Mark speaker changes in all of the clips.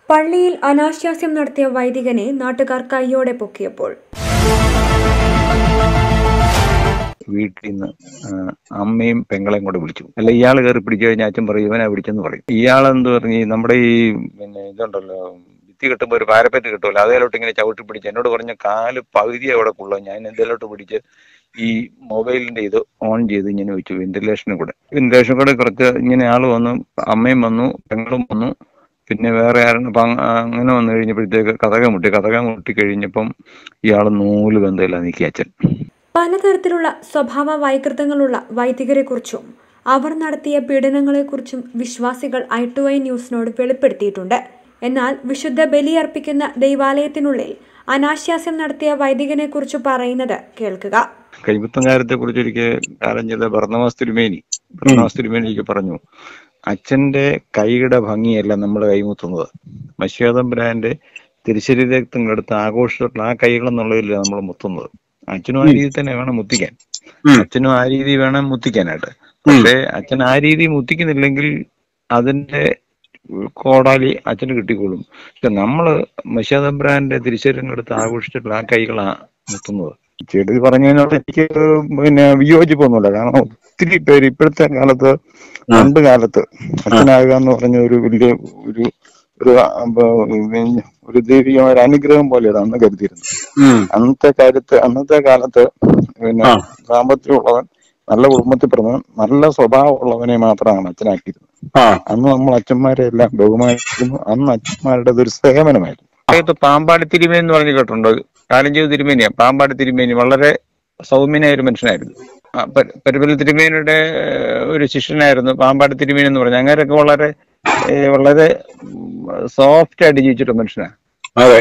Speaker 1: പള്ളിയിൽ അനാശാസ്യം നടത്തിയ വൈദികനെ നാട്ടുകാർ കൈയോടെ പൊക്കിയപ്പോൾ
Speaker 2: വീട്ടിൽ നിന്ന് അമ്മയും പെങ്ങളെയും കൂടെ വിളിച്ചു അല്ല ഇയാൾ കയറി പിടിച്ചു കഴിഞ്ഞാൽ അച്ഛൻ പറയും ഇവനെ പിടിച്ചെന്ന് പറയും ഇയാൾ എന്ത് പറഞ്ഞു നമ്മുടെ ഈ പിന്നെ ഇതുണ്ടല്ലോ ഭിത്തി കെട്ടുമ്പോൾ ഒരു പാരപ്പറ്റ് കിട്ടുമല്ലോ അതേലോട്ട് ഇങ്ങനെ ചവിട്ടി പിടിച്ച് എന്നോട് പറഞ്ഞ കാല് പകുതി അവിടെ കൊള്ളു ഞാൻ എന്തേലോട്ട് പിടിച്ച് ഈ മൊബൈലിന്റെ ഇത് ഓൺ ചെയ്ത് ഇങ്ങനെ വെച്ചു വെന്റിലേഷനും കൂടെ വെന്റിലേഷൻ കൂടെ കുറച്ച് ഇങ്ങനെ ആള് വന്നു അമ്മയും വന്നു പെങ്ങളും വന്നു പിന്നെ വേറെ ആരും അപ്പൊ അങ്ങ- അങ്ങനെ വന്നു കഴിഞ്ഞപ്പോഴത്തേക്ക് കഥക മുട്ടി കഥക മുട്ടി കഴിഞ്ഞപ്പം ഇയാൾ നൂല് ബന്ധമില്ല നീക്കി അച്ഛൻ
Speaker 1: പലതരത്തിലുള്ള സ്വഭാവ വൈകൃതങ്ങളുള്ള വൈദികരെക്കുറിച്ചും അവർ നടത്തിയ പീഡനങ്ങളെക്കുറിച്ചും വിശ്വാസികൾ ഐ ടു ഐ ന്യൂസിനോട് വെളിപ്പെടുത്തിയിട്ടുണ്ട് എന്നാൽ വിശുദ്ധ ബലിയർപ്പിക്കുന്ന ദൈവാലയത്തിനുള്ളിൽ അനാശാസ്യം നടത്തിയ വൈദികനെക്കുറിച്ച് പറയുന്നത് കേൾക്കുക
Speaker 2: കൈമുത്തം കാര്യത്തെ കുറിച്ച് ഒരിക്കൽ കാലം ചെയ്ത ഭർണവാസ് തിരുമേനി ഭർണവാസ് തിരുമേനി എനിക്ക് പറഞ്ഞു അച്ഛന്റെ കൈയുടെ ഭംഗിയല്ല നമ്മൾ കൈമുത്തുന്നത് മശ്വേതമ്പുരാന്റെ തിരുശരീരത്തിനടുത്ത് ആഘോഷത്തിലുള്ള ആ കൈകൾ എന്നുള്ളതില്ല നമ്മൾ മുത്തുന്നത് അച്ഛനും ആ രീതി തന്നെ വേണം മുത്തിക്കാൻ അച്ഛനും ആ രീതി വേണം മുത്തിക്കാനായിട്ട് പക്ഷേ അച്ഛൻ ആ രീതി മുത്തിക്കുന്നില്ലെങ്കിൽ അതിന്റെ കോടാലി അച്ഛന് കിട്ടിക്കോളും പക്ഷെ നമ്മള് മശ്യാതമ്പ്രാന്റെ തിരിച്ചറിവിനടുത്ത് ആഘോഷിച്ചിട്ടുള്ള ആ കൈകളാ മുത്തുന്നത് ചെടി പറഞ്ഞതിനോട് എനിക്ക് പിന്നെ വിയോജിപ്പൊന്നുമില്ല കാരണം ഒത്തിരി പേര് ഇപ്പോഴത്തെ കാലത്ത് പണ്ട് കാലത്ത് അച്ഛനാകുക എന്ന് പറഞ്ഞ ഒരു വലിയ ഒരു ഒരു ആ, ബ- ഒരു ദൈവികമായ ഒരു അനുഗ്രഹം പോലെയാണ് അന്ന് കരുതിയിരുന്നത് അന്നത്തെ കാര്യത്ത് അന്നത്തെ കാലത്ത് പിന്നെ സാമ്പത്തികമുള്ളവൻ നല്ല കുടുംബത്തിൽ പിറന്നവൻ നല്ല സ്വഭാവമുള്ളവനെ മാത്രമാണ് അച്ഛനാക്കിയിരുന്നത് അന്ന് നമ്മൾ അച്ഛന്മാരെ എല്ലാം ബഹുമാനിക്കുന്നു അന്ന് അച്ഛന്മാരുടെ ഒരു സേവനമായിരുന്നു അതായത് പാമ്പാടി തിരുമേനി എന്ന് പറഞ്ഞ് കേട്ടിട്ടുണ്ടോ കാലം ചെയ്ത തിരുമേനിയാ പാമ്പാടി തിരുമേനി വളരെ സൗമ്യനായ ഒരു മനുഷ്യനായിരുന്നു ആ, പെ- പെരുമ്പൽ തിരുമേനിയുടെ ഏഹ്, ഒരു ശിഷ്യനായിരുന്നു പാമ്പാടി തിരുമേനി എന്ന് പറഞ്ഞ അങ്ങനെയൊക്കെ വളരെ ഏഹ്, വളരെ സോഫ്റ്റ് ആയിട്ട് ജീവിച്ചിട്ട മനുഷ്യനാണ്
Speaker 3: അതെ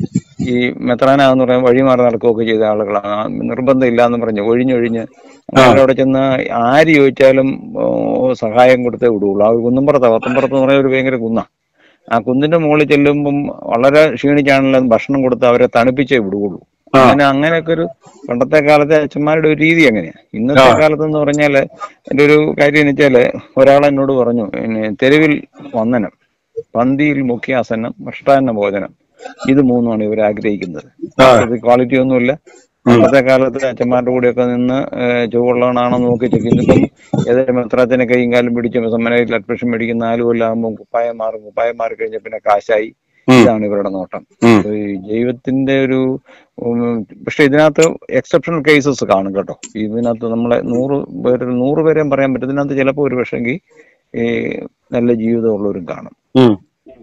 Speaker 2: ഈ മെത്രാനാന്ന് പറയാൻ വഴി മാറി നടക്കുകയൊക്കെ ചെയ്ത ആളുകളാണ് ആ, നിർബന്ധം ഇല്ല എന്ന് പറഞ്ഞ് ഒഴിഞ്ഞൊഴിഞ്ഞ് അങ്ങനെ അവിടെ ചെന്ന് ആര് ചോദിച്ചാലും ഓ, സഹായം കൊടുത്തേ വിടുള്ളൂ ആ ഒരു കുന്നുംപുറത്ത് വത്തമ്പുറത്ത് എന്ന് പറയുന്ന ഒരു ഭയങ്കര കുന്നാ ആ കുന്നിന്റെ മുകളിൽ ചെല്ലുമ്പം വളരെ ക്ഷീണിച്ചാണല്ലോ ഭക്ഷണം കൊടുത്ത് അവരെ തണുപ്പിച്ചേ വിടുകയുള്ളൂ അങ്ങനെ അങ്ങനെയൊക്കെ ഒരു പണ്ടത്തെ കാലത്തെ അച്ഛന്മാരുടെ ഒരു രീതി അങ്ങനെയാ ഇന്നത്തെ കാലത്ത് എന്ന് പറഞ്ഞാല് എന്റെ ഒരു കാര്യം എന്ന് വെച്ചാല് ഒരാൾ എന്നോട് പറഞ്ഞു പിന്നെ തെരുവിൽ വന്ദനം പന്തിയിൽ മുഖ്യാസനം മൃഷ്ടാന്ന ഭോജനം ഇത് മൂന്നുമാണ് ഇവർ ആഗ്രഹിക്കുന്നത് ക്വാളിറ്റി ഒന്നുമില്ല പണ്ടത്തെ കാലത്ത് അച്ഛന്മാരുടെ കൂടെയൊക്കെ നിന്ന് ഏഹ് ചുവള്ളവനാണെന്ന് നോക്കി ചെക്ക് ഇന്നിപ്പം ഏതായാലും മെത്രാച്ചനെ കൈയും കാലും പിടിച്ച് സെമിനാരിൽ അഡ്മിഷൻ മേടിക്കുന്ന നാല് കൊല്ലാകുമ്പോൾ കുപ്പായം മാറും കുപ്പായം മാറി കഴിഞ്ഞ പിന്നെ കാശായി ഇതാണ് ഇവരുടെ നോട്ടം അപ്പൊ ഈ ദൈവത്തിന്റെ ഒരു ഉം, പക്ഷെ ഇതിനകത്ത് എക്സെപ്ഷണൽ കേസസ് കാണും കേട്ടോ ഇതിനകത്ത് നമ്മളെ നൂറ് പേരിൽ നൂറ് പേരെയും പറയാൻ പറ്റും ഇതിനകത്ത് ചിലപ്പോൾ ഒരു പക്ഷെങ്കിൽ ഈ നല്ല ജീവിതമുള്ളവരും കാണും ഉം.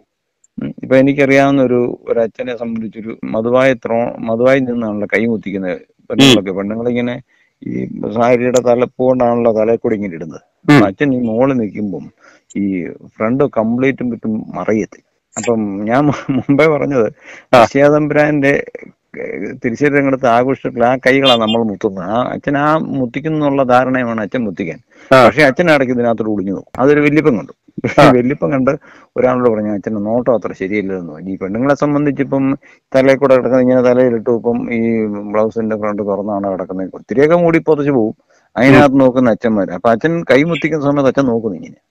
Speaker 2: ഇപ്പൊ എനിക്കറിയാവുന്ന ഒരു ഒരു അച്ഛനെ സംബന്ധിച്ചൊരു മധുവായി ത്രോ മധുവായി നിന്നാണല്ലോ കൈ മുത്തിക്കുന്നത് പെണ്ണുങ്ങളൊക്കെ പെണ്ണുങ്ങളിങ്ങനെ ഈ സാരിയുടെ തലപ്പ് കൊണ്ടാണല്ലോ തലയിൽ കൂടി ഇങ്ങനെ ഇടുന്നത് അപ്പൊ അച്ഛൻ ഈ മോള് നിൽക്കുമ്പം ഈ ഫ്രണ്ട് കംപ്ലീറ്റും വിട്ടും മറയത്തില്ല അപ്പം ഞാൻ മു- മുമ്പേ പറഞ്ഞത് നിശ്ചയാതമ്പുരാന്റെ തിരിച്ചറിഞ്ഞെടുത്ത് ആഘോഷിച്ചിട്ടുള്ള ആ കൈകളാണ് നമ്മൾ മുത്തുന്നത് ആ അച്ഛൻ ആ മുത്തിക്കുന്നുള്ള ധാരണയാണ് അച്ഛൻ മുത്തിക്കാൻ പക്ഷെ അച്ഛൻ അടയ്ക്ക് ഇതിനകത്തോട് ഒളിഞ്ഞു നോക്കും അതൊരു വല്യപ്പം കണ്ടു വല്യപ്പം കണ്ട് ഒരാളോട് പറഞ്ഞു അച്ഛന്റെ നോട്ടം അത്ര ശരിയല്ലെന്ന് പറഞ്ഞു ഈ പെണ്ണുങ്ങളെ സംബന്ധിച്ചിപ്പം തലയിൽ കൂടെ കിടക്കുന്ന ഇങ്ങനെ തലയിലിട്ടു ഇപ്പം ഈ ബ്ലൗസിന്റെ ഫ്രണ്ട് തുറന്നാണ് കിടക്കുന്നത് ഒത്തിരിയൊക്കെ മൂടി പൊതച്ച് പോകും അതിനകത്ത് നോക്കുന്ന അച്ഛന്മാര് അപ്പൊ അച്ഛൻ കൈ മുത്തിക്കുന്ന സമയത്ത് അച്ഛൻ നോക്കുന്നു ഇങ്ങനെ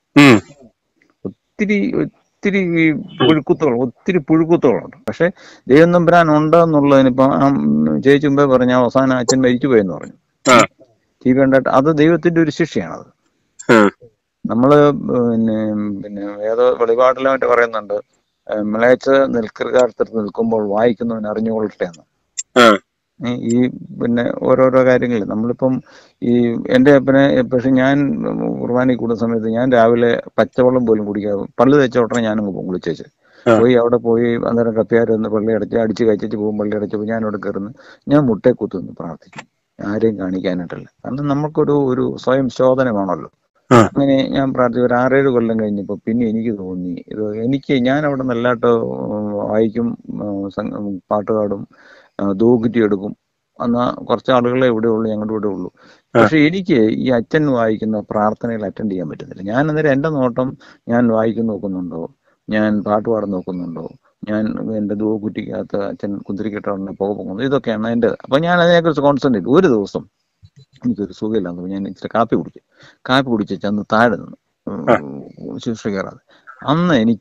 Speaker 2: ഒത്തിരി ഒത്തിരി ഈ പുഴുക്കുത്തുകൾ ഒത്തിരി പുഴുക്കുത്തുകളുണ്ട് പക്ഷെ ദൈവം തമ്പുരാൻ ഉണ്ട് എന്നുള്ളതിനിപ്പോ ആ ചേച്ചി മുമ്പേ പറഞ്ഞ അവസാനം അച്ഛൻ മരിച്ചു പോയെന്ന് പറഞ്ഞു ടി വി കണ്ടിട്ട് അത് ദൈവത്തിന്റെ ഒരു ശിക്ഷയാണത് നമ്മള് പിന്നെ പിന്നെ ഏതോ വെളിപാടിലെ മറ്റേ പറയുന്നുണ്ട് ഏഹ് മിളയച്ച് നിൽക്കാലത്ത് നിൽക്കുമ്പോൾ വായിക്കുന്നവൻ അറിഞ്ഞുകൊള്ളട്ടെ എന്ന് ഈ ഈ പിന്നെ ഓരോരോ കാര്യങ്ങൾ നമ്മളിപ്പം ഈ എന്റെ അപ്പനെ പക്ഷെ ഞാൻ കുർബാനയ്ക്ക് കൂടുന്ന സമയത്ത് ഞാൻ രാവിലെ പച്ചവെള്ളം പോലും കുടിക്കാതെ പല്ല് തേച്ച ഉടനെ ഞാനങ്ങ് പോകും കുളിച്ചേച്ച് പോയി അവിടെ പോയി അന്നേരം കത്തിയാരൊന്ന് പള്ളി അടച്ച് അടിച്ച് കഴിച്ചിട്ട് പോകും പള്ളി അടച്ചപ്പോൾ ഞാൻ അവിടെ കയറുന്നു ഞാൻ മുട്ടേ കുത്തുനിന്ന് പ്രാർത്ഥിക്കും ആരെയും കാണിക്കാനായിട്ടല്ല കാരണം നമുക്കൊരു ഒരു സ്വയം ശോധനമാണല്ലോ അങ്ങനെ ഞാൻ പ്രാർത്ഥിച്ചു ഒരു ആറേഴ് കൊല്ലം കഴിഞ്ഞപ്പോൾ പിന്നെ എനിക്ക് തോന്നി ഇത് എനിക്ക് ഞാൻ അവിടെ നല്ലതായിട്ട് വായിക്കും ഉം, സംഘ- പാട്ട് പാടും ദൂക്കുറ്റി എടുക്കും എന്നാ കുറച്ച് ആളുകളെ ഇവിടെ ഉള്ളൂ ഞങ്ങളുടെ ഇവിടെ ഉള്ളൂ പക്ഷെ എനിക്ക് ഈ അച്ഛൻ വായിക്കുന്ന പ്രാർത്ഥനയിൽ അറ്റൻഡ് ചെയ്യാൻ പറ്റുന്നില്ല ഞാൻ അന്നേരം എന്റെ നോട്ടം ഞാൻ വായിക്കുന്ന നോക്കുന്നുണ്ടോ ഞാൻ പാട്ട് പാടാൻ നോക്കുന്നുണ്ടോ ഞാൻ എന്റെ ദൂക്കുറ്റിക്കകത്ത് അച്ഛൻ കുന്തിരിക്കട്ട പുക പോകുന്നു ഇതൊക്കെയാണ് എന്റെ അപ്പൊ ഞാൻ അതിനെക്കുറിച്ച് കോൺസെൻട്രേറ്റ് ഒരു ദിവസം എനിക്കൊരു സുഖമില്ലാന്ന് ഞാൻ ഇച്ചിരി കാപ്പി കുടിച്ചു കാപ്പി കുടിച്ച് ചെന്ന് താഴെ നിന്ന് ശുശ്രൂഷ കയറാതെ അന്ന് എനിക്ക്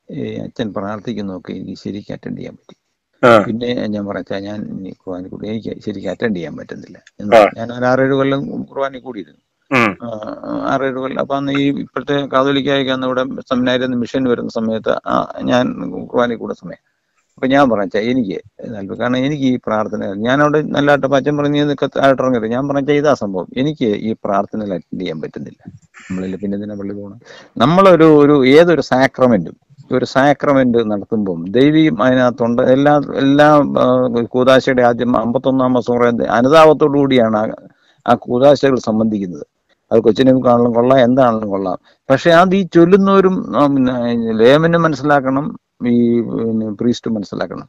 Speaker 2: ഈ അച്ഛൻ പ്രാർത്ഥിക്കുന്നതൊക്കെ എനിക്ക് ശരിക്കും അറ്റൻഡ് ചെയ്യാൻ പറ്റി
Speaker 3: ആ
Speaker 2: പിന്നെ ഞാൻ പറയാ ഞാൻ ഇനി കുർബാന കൂടി എനിക്ക് ശരിക്കും അറ്റൻഡ് ചെയ്യാൻ പറ്റുന്നില്ല
Speaker 3: ആ.
Speaker 2: എന്ന് ഞാൻ ഒരു ആറേഴ് കൊല്ലം കുർബാന കൂടിയിരുന്നു
Speaker 3: ഉം.
Speaker 2: ആ, ആറേഴ് കൊല്ലം അപ്പൊ അന്ന് ഈ ഇപ്പോഴത്തെ കാതോലിക്കായൊക്കെ അന്ന് ഇവിടെ സെമിനാരിൽ മിഷൻ വരുന്ന സമയത്ത് ആ, ഞാൻ കുർബാന കൂടെ സമയം അപ്പൊ ഞാൻ പറഞ്ഞ എനിക്ക് താല്പര്യം കാരണം എനിക്ക് ഈ പ്രാർത്ഥന ഞാൻ അവിടെ നല്ലതായിട്ട് അപ്പൊ അച്ഛൻ പറഞ്ഞ് നിനക്ക് താഴോട്ട് ഇറങ്ങരുത് ഞാൻ പറഞ്ഞ ഇതാ സംഭവം എനിക്ക് ഈ പ്രാർത്ഥനയിൽ അറ്റൻഡ് ചെയ്യാൻ പറ്റുന്നില്ല നമ്മളിൽ പിന്നെ ഇതിനെ പള്ളി പോകണം നമ്മളൊരു ഒരു ഏതൊരു സാക്രമെന്റും ഒരു സാക്രമെന്റ് നടത്തുമ്പം ദൈവീം അതിനകത്തുണ്ട് എല്ലാ എല്ലാ ആ, കൂതാശയുടെ ആദ്യം അമ്പത്തൊന്നാം മാസം അനുതാപത്തോടു കൂടിയാണ് ആ- ആ കൂതാശകൾ സംബന്ധിക്കുന്നത് അത് കൊച്ചിനെ കാണാനും കൊള്ളാം എന്താണെങ്കിലും കൊള്ളാം പക്ഷെ അത് ഈ ചൊല്ലുന്നവരും ആ, പിന്നെ ലേമനും മനസ്സിലാക്കണം ഈ പിന്നെ പ്രീസ്റ്റ് മനസ്സിലാക്കണം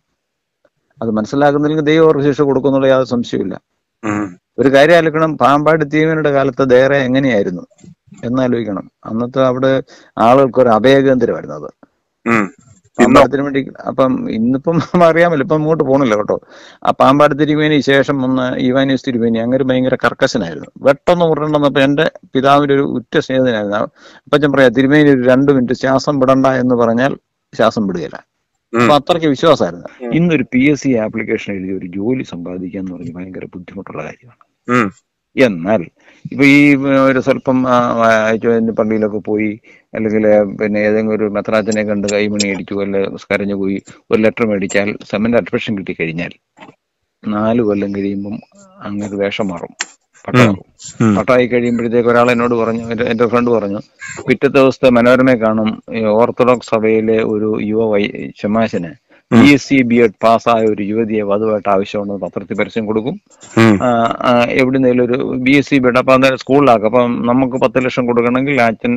Speaker 2: അത് മനസ്സിലാക്കുന്നില്ലെങ്കിൽ ദൈവം അവർക്ക് ശിക്ഷ കൊടുക്കുന്നുള്ള യാതൊരു സംശയമില്ല
Speaker 3: ഉം.
Speaker 2: ഒരു കാര്യം ആലോചിക്കണം പാമ്പാടി തീവനയുടെ കാലത്ത് ദേറെ എങ്ങനെയായിരുന്നു എന്നാലോചിക്കണം അന്നത്തെ അവിടെ ആളുകൾക്ക് ഒരു അഭയകേന്ദ്രമായിരുന്നു അത്
Speaker 3: ഉം. ഇന്നോ
Speaker 2: പാമ്പാടത്തിന് വേണ്ടി അപ്പം ഇന്നിപ്പം അറിയാമല്ലോ ഇപ്പം അങ്ങോട്ട് പോകണില്ല കേട്ടോ ആ പാമ്പാട് തിരുമേനി ശേഷം വന്ന ഇവാനിയസ് തിരുമേനി അങ്ങനെ ഭയങ്കര കർക്കശനായിരുന്നു വെട്ടൊന്ന് ഉരുണ്ടെന്നപ്പോ എന്റെ പിതാവിന്റെ ഒരു ഉറ്റ സ്നേഹിതനായിരുന്നു അപ്പൊ ഞാൻ പറയാം തിരുമേനി ഒരു രണ്ട് മിനിറ്റ് ശ്വാസം വിടണ്ട എന്ന് പറഞ്ഞാൽ ശ്വാസം വിടുകയില്ല
Speaker 3: ഉം.
Speaker 2: അപ്പൊ അത്രയ്ക്ക് വിശ്വാസമായിരുന്നു
Speaker 3: ഉം.
Speaker 2: ഇന്നൊരു പി എസ് സി ആപ്ലിക്കേഷൻ എഴുതി ഒരു ജോലി സമ്പാദിക്കുക എന്ന് പറഞ്ഞ് ഭയങ്കര ബുദ്ധിമുട്ടുള്ള കാര്യമാണ്
Speaker 3: ഉം.
Speaker 2: എന്നാൽ ഇപ്പൊ ഈ ഒരു സ്വല്പം ആ, ആ, ചുവന്ന പള്ളിയിലൊക്കെ പോയി അല്ലെങ്കിൽ പിന്നെ ഏതെങ്കിലും ഒരു മെത്രാച്ചനെ കണ്ട് കൈമണി അടിച്ചു അല്ലെ കരഞ്ഞു പോയി ഒരു ലെറ്റർ മേടിച്ചാൽ സെമന്റ് അഡ്മിഷൻ കിട്ടി കഴിഞ്ഞാൽ നാല് കൊല്ലം കഴിയുമ്പം അങ്ങനെ വേഷം മാറും പട്ടാവും
Speaker 3: ഉം.
Speaker 2: പട്ടായി കഴിയുമ്പോഴത്തേക്ക് ഒരാൾ എന്നോട് പറഞ്ഞു എന്റെ എന്റെ ഫ്രണ്ട് പറഞ്ഞു പിറ്റത്തെ ദിവസത്തെ മനോരമയെ കാണും ഈ ഓർത്തഡോക്സ് സഭയിലെ ഒരു യുവ വൈ ശമാശന് B S C B Ed പാസ്സായ ഒരു യുവതിയെ വധുവായിട്ട് ആവശ്യമുണ്ടെന്ന് പത്രത്തിൽ പരസ്യം കൊടുക്കും
Speaker 3: ഉം.
Speaker 2: എവിടുന്നേലും ഒരു B S C B Ed അപ്പൊ അന്നേരം സ്കൂളിലാക്കും അപ്പം നമുക്ക് പത്ത് ലക്ഷം കൊടുക്കണമെങ്കിൽ അച്ഛൻ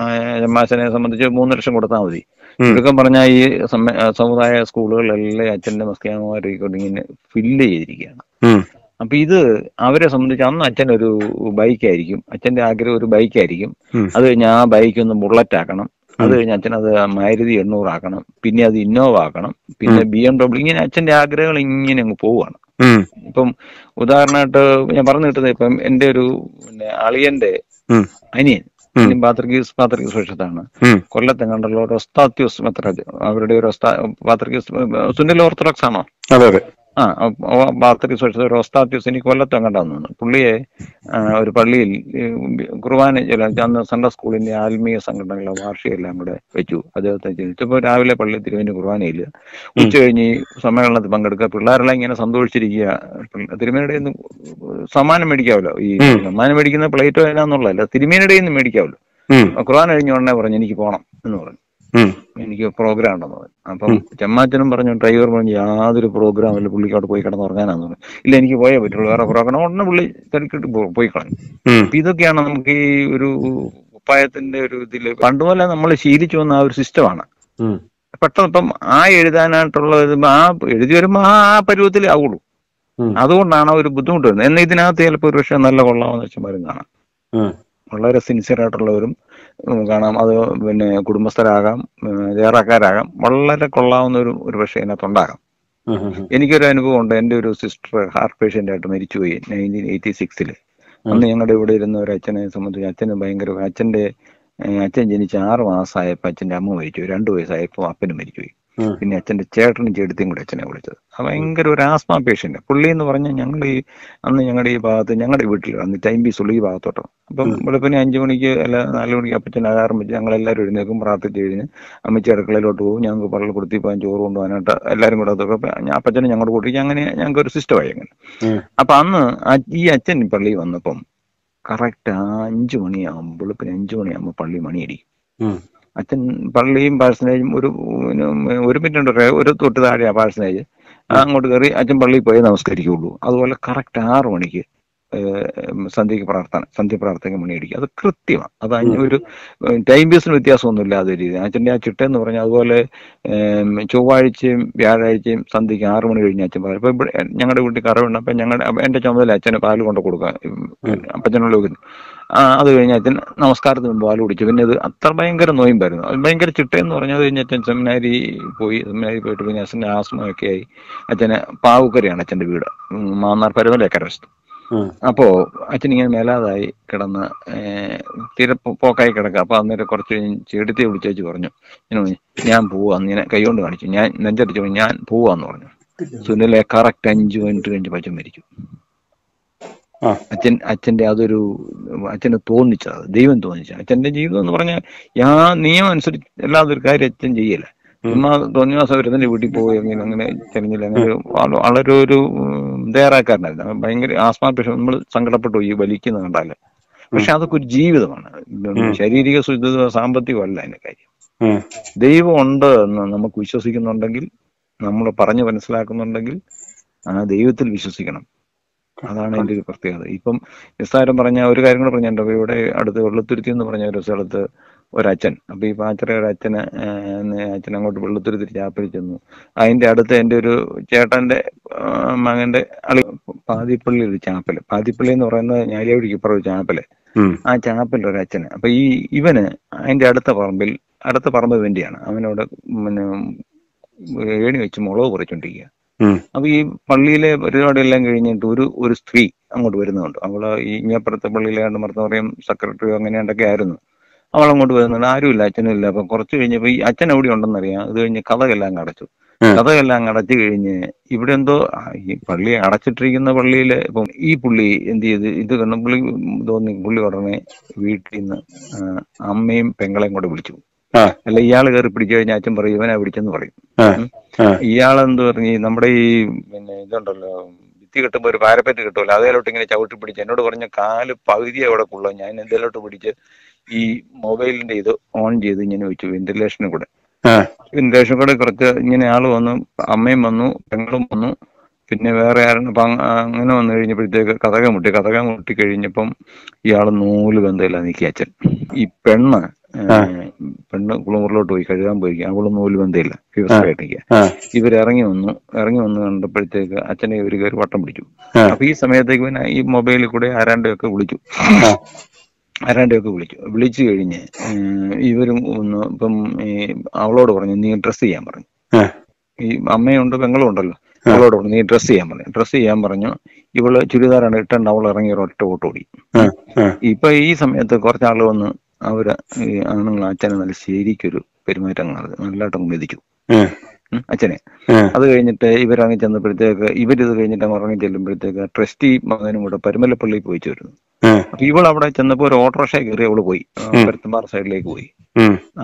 Speaker 2: ജമാശനെ സംബന്ധിച്ച് മൂന്ന് ലക്ഷം കൊടുത്താൽ മതി
Speaker 3: ഉം.
Speaker 2: ചുരുക്കം പറഞ്ഞാൽ ഈ സമ്മ- ആ, സമുദായ സ്കൂളുകളിലെല്ലാം അച്ഛന്റെ മസ്കിയാമാരെ ഇങ്ങനെ ഫില്ല് ചെയ്തിരിക്കുകയാണ്
Speaker 3: ഉം.
Speaker 2: അപ്പൊ ഇത് അവരെ സംബന്ധിച്ച് അന്ന് അച്ഛൻ ഒരു ബൈക്ക് ആയിരിക്കും അച്ഛന്റെ ആഗ്രഹം ഒരു ബൈക്ക് ആയിരിക്കും
Speaker 3: ഉം.
Speaker 2: അത് കഴിഞ്ഞ് ആ ബൈക്ക് ഒന്ന് ബുള്ളറ്റ് ആക്കണം അത് കഴിഞ്ഞ് അച്ഛൻ അത് മാരുതി എണ്ണൂറ് ആക്കണം പിന്നെ അത് ഇന്നോവ ആക്കണം പിന്നെ ബി എം ഡബ്ല്യു ഇങ്ങനെ അച്ഛന്റെ ആഗ്രഹങ്ങൾ ഇങ്ങനെ അങ്ങ് പോവുകയാണ്
Speaker 3: ഉം.
Speaker 2: ഇപ്പം ഉദാഹരണമായിട്ട് ഞാൻ പറഞ്ഞു കിട്ടുന്നത് ഇപ്പം എന്റെ ഒരു പിന്നെ അളിയന്റെ
Speaker 3: ഉം.
Speaker 2: അനിയൻ
Speaker 3: ഉം.
Speaker 2: അനിയൻ പാത്രികീസ് പാത്രികീസ് പക്ഷത്താണ്
Speaker 3: ഉം.
Speaker 2: കൊല്ലത്തെങ്ങാണ്ടുള്ള ഒരു ഒസ്താത്യോസ് മെത്രാജ് അവരുടെ ഒരു ഒസ്താ പാത്രികീസ് സുനിൽ ഓർത്തഡോക്സ് ആണോ
Speaker 3: അതെ അതെ
Speaker 2: ആ പാത്രികീസ് പക്ഷത്തെ ഒരു ഒസ്താത്യോസ് എനിക്ക് കൊല്ലത്തെങ്ങാണ്ടാന്ന് തോന്നുന്നു പുള്ളിയെ ആ, ഒരു പള്ളിയിൽ ഈ, കുർബാന ചില അന്ന് സൺഡേ സ്കൂളിന്റെ ആത്മീയ സംഘടനകളെ വാർഷികം എല്ലാം കൂടെ വെച്ചു അദ്ദേഹത്തെ ജനിച്ചപ്പോൾ രാവിലെ പള്ളി തിരുവനന്തപുരം കുർബാനയില്ല ഉച്ച കഴിഞ്ഞ് ഈ സമ്മേളനത്തിൽ പങ്കെടുക്കുക പിള്ളേരെല്ലാം ഇങ്ങനെ സന്തോഷിച്ചിരിക്കുക പിള്ള- തിരുമേനിയുടെ നിന്ന് സമ്മാനം മേടിക്കാമല്ലോ ഈ
Speaker 3: ഉം.
Speaker 2: സമ്മാനം മേടിക്കുന്ന പ്ലേറ്റോ ഏതാന്നുള്ളതല്ല തിരുമേനിയുടെ നിന്ന് മേടിക്കാമല്ലോ
Speaker 3: ഉം.
Speaker 2: കുർബാന കഴിഞ്ഞ ഉടനെ പറഞ്ഞു എനിക്ക് പോകണം എന്ന് പറഞ്ഞു
Speaker 3: ഉം.
Speaker 2: എനിക്ക് പ്രോഗ്രാം ഉണ്ടെന്ന് പറഞ്ഞു അപ്പം ചെമ്മാച്ചനും പറഞ്ഞു ഡ്രൈവർ പറഞ്ഞു യാതൊരു പ്രോഗ്രാം ഇല്ല പുള്ളിക്ക് അവിടെ പോയി കിടന്ന് ഉറങ്ങാനാന്ന് പറഞ്ഞു ഇല്ല എനിക്ക് പോയേ പറ്റുള്ളൂ വേറെ പ്രോഗ്രാം ഉടനെ പുള്ളി തിരക്കിട്ട് പോ- പോയി കളഞ്ഞു
Speaker 3: ഉം.
Speaker 2: അപ്പൊ ഇതൊക്കെയാണ് നമുക്ക് ഈ ഒരു ഉപ്പായത്തിന്റെ ഒരു ഇതില് പണ്ടുപോലെ നമ്മൾ ശീലിച്ചു വന്ന ആ ഒരു സിസ്റ്റമാണ്
Speaker 3: ഉം.
Speaker 2: പെട്ടെന്ന് ഇപ്പം ആ എഴുതാനായിട്ടുള്ള ഇത് ആ എഴുതി വരുമ്പോ ആ ആ പരുവത്തിലേ ആവുള്ളൂ
Speaker 3: ഉം.
Speaker 2: അതുകൊണ്ടാണ് ആ ഒരു ബുദ്ധിമുട്ട് വരുന്നത് എന്നാൽ ഇതിനകത്ത് ചിലപ്പോൾ ഒരു പക്ഷേ നല്ല കൊള്ളാമെന്ന് വെച്ചമാരും കാണാം
Speaker 3: ഉം.
Speaker 2: വളരെ സിൻസിയർ ആയിട്ടുള്ളവരും ഉം, കാണാം അത് പിന്നെ കുടുംബസ്ഥരാകാം ഉം, ജേറാക്കാരാകാം വളരെ കൊള്ളാവുന്ന ഒരു ഒരു പക്ഷേ അതിനകത്തുണ്ടാകാം
Speaker 3: ഉം. ഉം.
Speaker 2: എനിക്കൊരു അനുഭവം ഉണ്ട് എൻ്റെ ഒരു സിസ്റ്റർ ഹാർട്ട് പേഷ്യൻ്റ് ആയിട്ട് മരിച്ചുപോയി നയൻറ്റീൻ എയ്റ്റി സിക്സിൽ അന്ന് ഞങ്ങളുടെ ഇവിടെ ഇരുന്ന ഒരു അച്ഛനെ സംബന്ധിച്ച് അച്ഛന് ഭയങ്കര അച്ഛൻ്റെ ഏഹ്, അച്ഛൻ ജനിച്ച് ആറ് മാസമായപ്പോൾ അച്ഛൻ്റെ അമ്മ മരിച്ചുപോയി രണ്ടു വയസ്സായപ്പോൾ അപ്പനും മരിച്ചുപോയി
Speaker 3: ഉം.
Speaker 2: പിന്നെ അച്ഛൻ്റെ ചേട്ടനും ചേട്ടത്തിയും കൂടെ അച്ഛനെ വിളിച്ചത് അത് ഭയങ്കര ഒരു ആസ്മ പേഷ്യൻ്റ് പുള്ളി എന്ന് പറഞ്ഞാൽ ഞങ്ങൾ ഈ അന്ന് ഞങ്ങളുടെ ഈ ഭാഗത്ത് ഞങ്ങളുടെ വീട്ടിൽ അന്ന് ടൈം പീസ് ഉള്ള ഈ ഭാഗത്തോട്ടോ അപ്പം വെളുപ്പിന് അഞ്ചു മണിക്ക് അല്ല നാല് മണിക്ക് അപ്പച്ചൻ ആഹാരം വെച്ച് ഞങ്ങൾ എല്ലാവരും എഴുന്നേക്കും പ്രാർത്ഥിച്ച് കഴിഞ്ഞ് അമ്മച്ചി അടുക്കളയിലോട്ട് പോകും ഞങ്ങൾക്ക് പള്ളി കൊടുത്തി പോകാൻ ചോറ് കൊണ്ടുപോകാനായിട്ട് എല്ലാവരും കൂടെ അതൊക്കെ അപ്പൊ ഞാൻ അപ്പച്ചനെ ഞങ്ങളുടെ കൂട്ടിക്ക് അങ്ങനെ ഞങ്ങൾക്ക് ഒരു സിസ്റ്റമായി അങ്ങനെ
Speaker 3: ഉം.
Speaker 2: അപ്പൊ അന്ന് ആ- ഈ അച്ഛൻ പള്ളി വന്നപ്പം കറക്റ്റ് അഞ്ചു മണിയാകുമ്പോൾ വെളുപ്പിന് അഞ്ചു മണിയാകുമ്പോൾ പള്ളി മണിയടിക്കും
Speaker 3: ഉം.
Speaker 2: അച്ഛൻ പള്ളിയും പാഴ്സനേജും ഒരു പിന്നെ ഒരു മിനിറ്റ് ഉണ്ട് ഒരു തൊട്ട് താഴെയാ പാഴ്സനേജ് അങ്ങോട്ട് കയറി അച്ഛൻ പള്ളിയിൽ പോയി നമസ്കരിക്കുള്ളൂ അതുപോലെ കറക്റ്റ് ആറ് മണിക്ക് ഏഹ് സന്ധ്യക്ക് പ്രാർത്ഥന സന്ധ്യ പ്രാർത്ഥന മണി അടിക്കും അത് കൃത്യമാണ് അത് അഞ്ച് ഒരു ടൈം ബേസിന് വ്യത്യാസമൊന്നും ഇല്ലാതെ രീതി അച്ഛൻ്റെ ആ ചിട്ടെന്ന് പറഞ്ഞാൽ അതുപോലെ ഏം, ചൊവ്വാഴ്ചയും വ്യാഴാഴ്ചയും സന്ധ്യക്ക് ആറ് മണി കഴിഞ്ഞ് അച്ഛൻ പറയും ഇപ്പൊ ഇവിടെ ഞങ്ങളുടെ വീട്ടിൽ കറവുണ്ട് അപ്പൊ ഞങ്ങളുടെ അപ്പൊ എന്റെ ചുമതല അച്ഛന് പാല് കൊണ്ട് കൊടുക്കുക അപ്പച്ചനുള്ള ആ അത് കഴിഞ്ഞ് അച്ഛൻ നമസ്കാരത്തിന് മുമ്പ് പാല് കുടിച്ചു പിന്നെ ഇത് അത്ര ഭയങ്കര നോയിമ്പായിരുന്നു അത് ഭയങ്കര ചിട്ടയെന്ന് പറഞ്ഞാൽ അത് കഴിഞ്ഞ് അച്ഛൻ സെമിനാരി പോയി സെമിനാരി പോയിട്ട് പിന്നെ അച്ഛൻ്റെ ആസ്മയൊക്കെ ആയി അച്ഛന് പാവുക്കരയാണ് അച്ഛൻ്റെ വീട് ഉം, മാന്നാർ പരമലേക്കര വശത്ത്
Speaker 3: ഉം.
Speaker 2: അപ്പോ അച്ഛൻ ഇങ്ങനെ മേലാതായി കിടന്ന് ഏഹ്, തീരെ പോ- പോക്കായി കിടക്കുക അപ്പൊ അന്നേരം കുറച്ച് കഴിഞ്ഞ് ചെടുത്തി വിളിച്ചേച്ച് പറഞ്ഞു ഇങ്ങനെ പറഞ്ഞു, ഞാൻ പോവാന്ന് ഇങ്ങനെ കൈകൊണ്ട് കാണിച്ചു ഞാൻ നെഞ്ചടിച്ചു പറഞ്ഞു, ഞാൻ പോവാന്ന് പറഞ്ഞു സുനിലെ കറക്റ്റ് അഞ്ചു മിനിറ്റ് കഴിഞ്ഞ് അച്ഛൻ മരിക്കും
Speaker 3: ആ
Speaker 2: അച്ഛൻ അച്ഛന്റെ അതൊരു അച്ഛന് തോന്നിച്ചത് ദൈവം തോന്നിച്ച അച്ഛന്റെ ജീവിതം എന്ന് പറഞ്ഞാൽ ആ നിയമം അനുസരിച്ച് അല്ലാതെ ഒരു കാര്യം അച്ഛൻ ചെയ്യല ചുമ്മാ തോന്നിയ ദിവസം ഒരുത്തന്റെ വീട്ടിൽ പോയി അങ്ങനെ അങ്ങനെ ചെറിഞ്ഞില്ല അങ്ങനെ ഒരു വള- വളരെ ഒരു തയ്യാറാക്കാരനായിരുന്നു അവൻ ഭയങ്കര ആസ്മാ പക്ഷെ നമ്മൾ സങ്കടപ്പെട്ടു ഈ വലിക്കുന്ന കണ്ടാല് പക്ഷെ അതൊക്കെ ഒരു ജീവിതമാണ് ശാരീരിക ശുദ്ധത സാമ്പത്തികമല്ല അതിന്റെ കാര്യം
Speaker 3: ഉം.
Speaker 2: ദൈവം ഉണ്ട് എന്ന് നമുക്ക് വിശ്വസിക്കുന്നുണ്ടെങ്കിൽ നമ്മൾ പറഞ്ഞു മനസ്സിലാക്കുന്നുണ്ടെങ്കിൽ ആ ദൈവത്തിൽ വിശ്വസിക്കണം അതാണ് അതിന്റെ ഒരു പ്രത്യേകത ഇപ്പം നിസ്സാരം പറഞ്ഞ ഒരു കാര്യം കൂടെ പറഞ്ഞിട്ടുണ്ട് അപ്പൊ ഇവിടെ അടുത്ത് വെള്ളത്തുരുത്തി എന്ന് പറഞ്ഞ ഒരു സ്ഥലത്ത് ഒരച്ഛൻ അപ്പൊ ഈ പാച്ചറ ഒരു അച്ഛന് ഏഹ് അച്ഛൻ അങ്ങോട്ട് വെള്ളത്തുരുത്തി ചാപ്പൽ ചെന്നു അതിന്റെ അടുത്ത് എന്റെ ഒരു ചേട്ടന്റെ ആ, മകന്റെ അളി പാതിപ്പള്ളി ഒരു ചാപ്പല് പാതിപ്പള്ളി എന്ന് പറയുന്നത് ഞാലിയാവടിക്ക് ഇപ്പുറം ഒരു ചാപ്പല്
Speaker 3: ഉം.
Speaker 2: ആ ചാപ്പലിൽ ഒരു അച്ഛന് അപ്പൊ ഈ ഇവന് അതിന്റെ അടുത്ത പറമ്പിൽ അടുത്ത പറമ്പ് ഇവന്റെയാണ് അവനവിടെ പിന്നെ ഏണി വെച്ച് മുളക് പറിച്ചോണ്ടിരിക്കുക
Speaker 3: ഉം.
Speaker 2: അപ്പൊ ഈ പള്ളിയിലെ പരിപാടിയെല്ലാം കഴിഞ്ഞിട്ട് ഒരു ഒരു സ്ത്രീ അങ്ങോട്ട് വരുന്നുണ്ട് അവള് ഈ ഇങ്ങപ്പുറത്തെ പള്ളിയിലെ ആണ്ട് മറന്നു പറയും സെക്രട്ടറിയോ അങ്ങനെയാണ്ടൊക്കെ ആയിരുന്നു അവൾ അങ്ങോട്ട് വരുന്നുണ്ട് ആരുമില്ല അച്ഛനും ഇല്ല അപ്പൊ കുറച്ച് കഴിഞ്ഞപ്പോ ഈ അച്ഛൻ എവിടെ ഉണ്ടെന്നറിയാം അത് കഴിഞ്ഞ് കഥകെല്ലാം അടച്ചു
Speaker 3: ഉം.
Speaker 2: കഥകെല്ലാം അടച്ചു കഴിഞ്ഞ് ഇവിടെ എന്തോ ആ, ഈ പള്ളി അടച്ചിട്ടിരിക്കുന്ന പള്ളിയില് ഇപ്പം ഈ പുള്ളി എന്ത് ചെയ്ത് ഇത് കണ്ട പുള്ളി തോന്നി പുള്ളി ഉടനെ വീട്ടിൽ നിന്ന് ആ, അമ്മയും പെങ്ങളെയും കൂടെ വിളിച്ചു
Speaker 3: ആ
Speaker 2: അല്ല ഇയാൾ കയറി പിടിച്ചു കഴിഞ്ഞാൽ അച്ഛൻ പറയും ഇവനാ പിടിച്ചെന്ന് പറയും
Speaker 3: ആ
Speaker 2: ഉം.
Speaker 3: ആ
Speaker 2: ഇയാളെന്ത് പറഞ്ഞു നമ്മുടെ ഈ പിന്നെ ഇതുണ്ടല്ലോ ഭിത്തി കിട്ടുമ്പോ ഒരു പാരപ്പറ്റ് കിട്ടുമല്ലോ അതേലോട്ട് ഇങ്ങനെ ചവിട്ടി പിടിച്ച് എന്നോട് പറഞ്ഞ കാല് പകുതി അവിടെ കൊള്ളും ഞാൻ എന്തേലോട്ട് പിടിച്ച് ഈ മൊബൈലിന്റെ ഇത് ഓൺ ചെയ്ത് ഇങ്ങനെ വെച്ചു വെന്റിലേഷനും കൂടെ
Speaker 3: ആ
Speaker 2: വെന്റിലേഷൻ കൂടെ കുറച്ച് ഇങ്ങനെ ആള് വന്നു അമ്മയും വന്നു പെങ്ങളും വന്നു പിന്നെ വേറെ ആരും അപ്പൊ അങ്ങ- അങ്ങനെ വന്നു കഴിഞ്ഞപ്പോഴത്തേക്ക് കഥക മുട്ടി കഥക മുട്ടി കഴിഞ്ഞപ്പം ഇയാള് നൂല് ബന്ധമില്ല നിൽക്കി അച്ഛൻ ഈ പെണ്ണ് ഏഹ്, പെണ്ണ് കുളിമുറിലോട്ട് പോയി കഴുകാൻ പോയി അവള് നൂല് ബന്ധമില്ല ഫീവറായിട്ട് നിൽക്കുക
Speaker 3: ആ
Speaker 2: ഇവരിറങ്ങി വന്നു ഇറങ്ങി വന്ന് കണ്ടപ്പോഴത്തേക്ക് അച്ഛനെ ഇവര് കയറി വട്ടം പിടിച്ചു
Speaker 3: ആ.
Speaker 2: അപ്പൊ ഈ സമയത്തേക്ക് പിന്നെ ഈ മൊബൈലിൽ കൂടെ ആരാണ്ടൊക്കെ വിളിച്ചു
Speaker 3: ആ
Speaker 2: ആരാണ്ടൊക്കെ വിളിച്ചു വിളിച്ചു കഴിഞ്ഞ് ഏഹ് ഇവരും ഒന്ന് ഇപ്പം ഈ അവളോട് പറഞ്ഞു നീ ഡ്രസ് ചെയ്യാൻ പറഞ്ഞു
Speaker 3: ആ
Speaker 2: ഈ അമ്മയുണ്ട് പെങ്ങളും ഉണ്ടല്ലോ അവളോട് പറഞ്ഞു നീ ഡ്രസ് ചെയ്യാൻ പറഞ്ഞു ഡ്രസ് ചെയ്യാൻ പറഞ്ഞു ഇവള് ചുരിദാറാണ് ഇട്ടുണ്ട് അവൾ ഇറങ്ങി ഒരു ഒറ്റ ഓട്ടോടി
Speaker 3: ആ ആ
Speaker 2: ഇപ്പൊ ഈ സമയത്ത് കുറച്ചാൾ വന്ന് അവര് ഈ ആണുങ്ങൾ അച്ഛനെ നല്ല ശരിക്കൊരു പെരുമാറ്റം നടത്തി നല്ലതായിട്ട് മെതിച്ചു
Speaker 3: ആ
Speaker 2: ഉം, അച്ഛനെ
Speaker 3: ആ
Speaker 2: അത് കഴിഞ്ഞിട്ട് ഇവരങ്ങ് ചെന്നപ്പോഴത്തേക്ക് ഇവരിത് കഴിഞ്ഞിട്ട് അങ്ങ് ഇറങ്ങി ചെല്ലുമ്പോഴത്തേക്ക് ട്രസ്റ്റി മകനും കൂടെ പരുമലപ്പള്ളിയിൽ പോയി ചേരുന്നു
Speaker 3: ആ
Speaker 2: അപ്പൊ ഇവൾ അവിടെ ചെന്നപ്പോ ഒരു ഓട്ടോറിക്ഷ കയറി അവള് പോയി ആ, പരുത്തമ്പാറ സൈഡിലേക്ക് പോയി
Speaker 3: ഉം.
Speaker 2: ആ,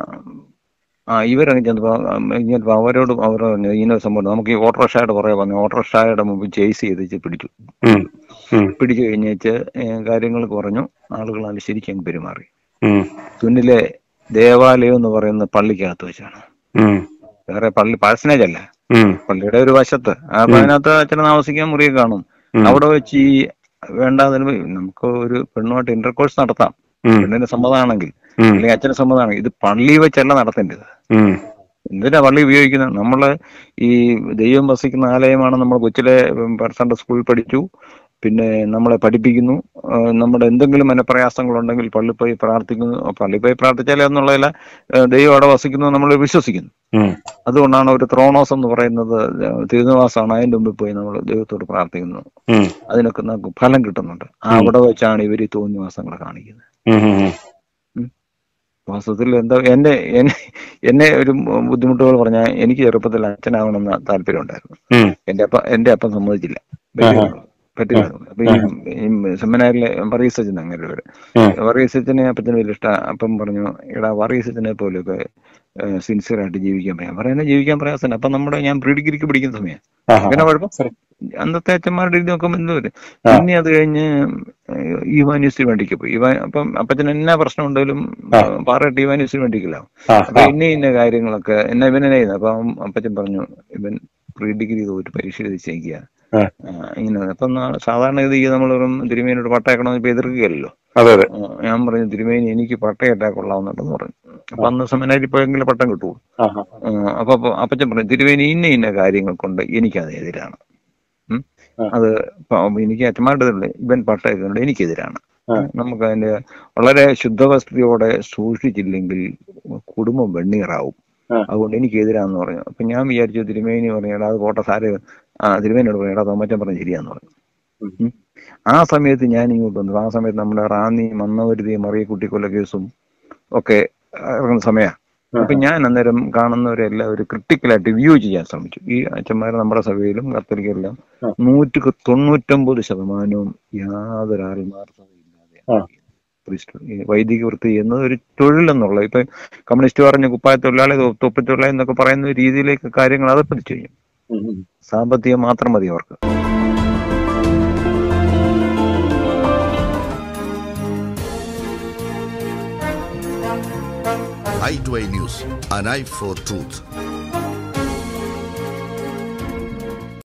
Speaker 2: ആ ഇവരങ്ങ് ചെന്നപ്പോ ഉം, ഇങ്ങനെ അവരോട് അവർ പറഞ്ഞു ഇങ്ങനെ ഒരു സംഭവം നമുക്ക് ഈ ഓട്ടോറിക്ഷയുടെ പുറകെ പറഞ്ഞു ഓട്ടോറിക്ഷയുടെ മുമ്പ് ചേസ് ചെയ്ത് വെച്ച് പിടിച്ചു
Speaker 3: ഉം. ഉം.
Speaker 2: പിടിച്ചു കഴിഞ്ഞേച്ച് കാര്യങ്ങൾ കുറഞ്ഞു ആളുകൾ നല്ല ശരിക്കും പെരുമാറി
Speaker 3: ഉം.
Speaker 2: തുന്നിലെ ദേവാലയം എന്ന് പറയുന്ന പള്ളിക്കകത്ത് വെച്ചാണ്
Speaker 3: ഉം.
Speaker 2: വേറെ പള്ളി പാഴ്സനേജ് അല്ല
Speaker 3: ഉം.
Speaker 2: പള്ളിയുടെ ഒരു വശത്ത് അപ്പൊ അതിനകത്ത് അച്ഛനെ താമസിക്കാൻ മുറിയെ കാണും
Speaker 3: ഉം.
Speaker 2: അവിടെ വെച്ച് ഈ വേണ്ടാതിന് നമുക്ക് ഒരു പെണ്ണുമായിട്ട് ഇന്റർകോഴ്സ് നടത്താം
Speaker 3: ഉം.
Speaker 2: പെണ്ണിന് സമ്മതമാണെങ്കിൽ
Speaker 3: ഉം.
Speaker 2: അല്ലെങ്കിൽ അച്ഛന് സമ്മതമാണെങ്കിൽ ഇത് പള്ളി വെച്ചല്ല നടത്തേണ്ടത്
Speaker 3: ഉം.
Speaker 2: എന്തിനാ പള്ളി ഉപയോഗിക്കുന്നത് നമ്മള് ഈ ദൈവം വസിക്കുന്ന ആലയമാണ് നമ്മൾ കൊച്ചിലെ സൺഡേ സ്കൂളിൽ പഠിച്ചു പിന്നെ നമ്മളെ പഠിപ്പിക്കുന്നു ആ, നമ്മുടെ എന്തെങ്കിലും മനപ്രയാസങ്ങളുണ്ടെങ്കിൽ പള്ളി പോയി പ്രാർത്ഥിക്കുന്നു പള്ളി പോയി പ്രാർത്ഥിച്ചാലേ എന്നുള്ളതല്ല ആ, ദൈവം അവിടെ വസിക്കുന്നു എന്ന് നമ്മൾ വിശ്വസിക്കുന്നു
Speaker 3: ഉം.
Speaker 2: അതുകൊണ്ടാണ് ഒരു ത്രോണോസ് എന്ന് പറയുന്നത് തിരുനിവാസമാണ് അതിന്റെ മുമ്പിൽ പോയി നമ്മൾ ദൈവത്തോട് പ്രാർത്ഥിക്കുന്നത്
Speaker 3: ഉം.
Speaker 2: അതിനൊക്കെ നമുക്ക് ഫലം കിട്ടുന്നുണ്ട് അവിടെ വെച്ചാണ് ഇവർ ഈ തോന്നിവാസങ്ങൾ കാണിക്കുന്നത്
Speaker 3: ഉം. ഉം.
Speaker 2: വാസ്തവത്തിൽ എന്താ എന്റെ എന്നെ എന്നെ ഒരു ബുദ്ധിമുട്ടുകൾ പറഞ്ഞാൽ എനിക്ക് ചെറുപ്പത്തിൽ അച്ഛനാവണമെന്ന് താല്പര്യം ഉണ്ടായിരുന്നു
Speaker 3: ഉം.
Speaker 2: എന്റെ അപ്പ എന്റെ അപ്പം സമ്മതിച്ചില്ല പറ്റില്ല അപ്പൊ ഈ ഈ സെമിനാറിലെ വർഗീസ് അച്ഛൻ അങ്ങനെ ഒരു
Speaker 3: ഉം.
Speaker 2: വർഗീസ് അച്ഛനെ അപ്പച്ചന് വലിയ ഇഷ്ട അപ്പം പറഞ്ഞു എടാ വർഗീസ് അച്ഛനെ പോലെയൊക്കെ സിൻസിയർ ആയിട്ട് ജീവിക്കാൻ പറയാം പറയുന്നത് ജീവിക്കാൻ പ്രയാസമാണ് അപ്പൊ നമ്മുടെ ഞാൻ പ്രീ ഡിഗ്രിക്ക് പഠിക്കുന്ന സമയം
Speaker 3: ആഹാ.
Speaker 2: അങ്ങനെ കുഴപ്പം
Speaker 3: ശരി.
Speaker 2: അന്നത്തെ അച്ഛന്മാരുടെ ഇത് നോക്കുമ്പോൾ എന്തോ ഒരു പിന്നെ അത് കഴിഞ്ഞ് യുവാനിവേഴ്സിറ്റി വേണ്ടിക്ക് പോയി ഇവ അപ്പം അപ്പച്ചന് എന്നാ പ്രശ്നം ഉണ്ടെങ്കിലും പാറയിട്ട് യുവാനിവേഴ്സിറ്റി വേണ്ടിക്കില്ല
Speaker 3: ആ,
Speaker 2: അപ്പൊ ഇന്ന ഇന്ന കാര്യങ്ങളൊക്കെ എന്നെ ഇവനെ ചെയ്യുന്നത് അപ്പൊ അവൻ അപ്പച്ചൻ പറഞ്ഞു ഇവൻ പ്രീ ഡിഗ്രി തോറ്റ് പരീക്ഷ എഴുതി ചെയ്യുക
Speaker 3: ആ.
Speaker 2: ഇങ്ങനെ അപ്പൊ നാ- സാധാരണ ഗതിക്ക് നമ്മൾ വെറും തിരുമേനോട് പട്ടയക്കണമെന്ന് ഇപ്പൊ എതിർക്കുകയല്ലോ
Speaker 3: അതെ അതെ
Speaker 2: ആ, ഞാൻ പറഞ്ഞു തിരുമേനി എനിക്ക് പട്ടയിട്ടാ കൊള്ളാവുന്നുണ്ടെന്ന് പറഞ്ഞു അപ്പൊ അന്ന് സെമിനാരിൽ പോയെങ്കിലും പട്ടം കിട്ടുമോ
Speaker 3: ആഹാ.
Speaker 2: ആ, അപ്പൊ അപ്പൊ അപ്പച്ചൻ പറഞ്ഞു തിരുവേനി ഇന്ന ഇന്ന കാര്യങ്ങൾ കൊണ്ട് എനിക്കത് എതിരാണ് ഉം.
Speaker 3: ആ.
Speaker 2: അത് പ- എനിക്ക് അച്ഛന്മാരുടെ ഇതുണ്ട് ഇവൻ പട്ടയൊക്കെ എനിക്കെതിരാണ്
Speaker 3: ആ.
Speaker 2: നമുക്ക് അതിന്റെ വളരെ ശുദ്ധവസ്തുതയോടെ സൂക്ഷിച്ചില്ലെങ്കിൽ കുടുംബം വെണ്ണീറാവും
Speaker 3: ആ.
Speaker 2: അതുകൊണ്ട് എനിക്ക് എതിരാന്ന് പറഞ്ഞു അപ്പൊ ഞാൻ വിചാരിച്ചു തിരുമേനി പറഞ്ഞു എടാ അത് പോട്ടെ സാറ് ആ തിരുമേനിയോട് പറഞ്ഞു എടാ തോമച്ചൻ പറഞ്ഞു ശരിയാന്ന് പറഞ്ഞു
Speaker 3: ഉം.
Speaker 2: ഉം. ആ സമയത്ത് ഞാൻ ഇങ്ങോട്ട് വന്നു ആ സമയത്ത് നമ്മുടെ റാന്നി മന്നവരുതി മറിയക്കുട്ടി കൊല കേസും ഒക്കെ ഇറങ്ങുന്ന സമയമാണ് അപ്പൊ ഞാൻ അന്നേരം കാണുന്നവരെല്ലാം ഒരു ക്രിട്ടിക്കലായിട്ട് വ്യൂ ചെയ്യാൻ ശ്രമിച്ചു ഈ അച്ഛന്മാർ നമ്മുടെ സഭയിലും കത്തോലിക്കെല്ലാം
Speaker 3: ആ.
Speaker 2: നൂറ്റി തൊണ്ണൂറ്റൊമ്പത് ശതമാനവും യാതൊരു ആത്മാർത്ഥതയില്ലാതെ
Speaker 3: ആ.
Speaker 2: priest ഈ വൈദിക വൃത്തി ചെയ്യുന്നത് ഒരു തൊഴിലെന്നുള്ള ഇപ്പൊ കമ്മ്യൂണിസ്റ്റ് പറഞ്ഞ കുപ്പായ തൊഴിലാളി തൊ- തൊപ്പി തൊഴിലാളി എന്നൊക്കെ പറയുന്ന രീതിയിലേക്ക് കാര്യങ്ങൾ അതപ്പതിച്ചു കഴിഞ്ഞു
Speaker 3: ഉം, ഉം.
Speaker 2: സാമ്പത്തികം മാത്രം മതി അവർക്ക്
Speaker 4: i2i News, an eye for truth.